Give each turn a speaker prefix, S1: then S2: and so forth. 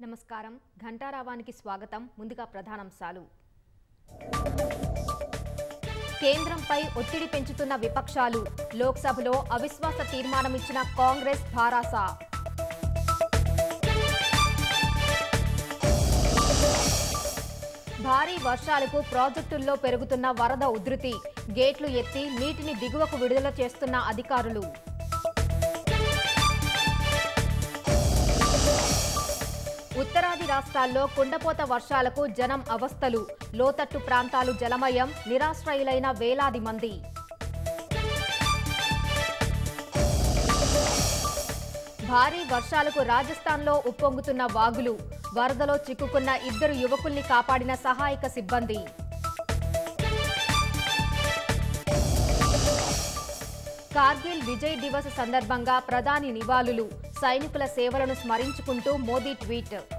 S1: నమస్కారం ఘంటారావానికి స్వాగతం ముందుగా ప్రధానాంశాలు కేంద్రంపై ఒత్తిడి పెంచుతున్న విపక్షాలు లోక్సభలో అవిశ్వాస తీర్మానం ఇచ్చిన కాంగ్రెస్ భారాస భారీ వర్షాలకు ప్రాజెక్టుల్లో పెరుగుతున్న వరద ఉధృతి గేట్లు ఎత్తి నీటిని దిగువకు విడుదల చేస్తున్న అధికారులు ఉత్తరాది రాష్ట్రాల్లో కుండపోత వర్షాలకు జనం అవస్థలు లోతట్టు ప్రాంతాలు జలమయం నిరాశ్రయులైన వేలాది మంది భారీ వర్షాలకు రాజస్థాన్లో ఉప్పొంగుతున్న వాగులు వరదలో చిక్కుకున్న ఇద్దరు యువకుల్ని కాపాడిన సహాయక సిబ్బంది కార్గిల్ విజయ్ దివస్ సందర్భంగా ప్రధాని నివాళులు సైనికుల సేవలను స్మరించుకుంటూ మోదీ ట్వీట్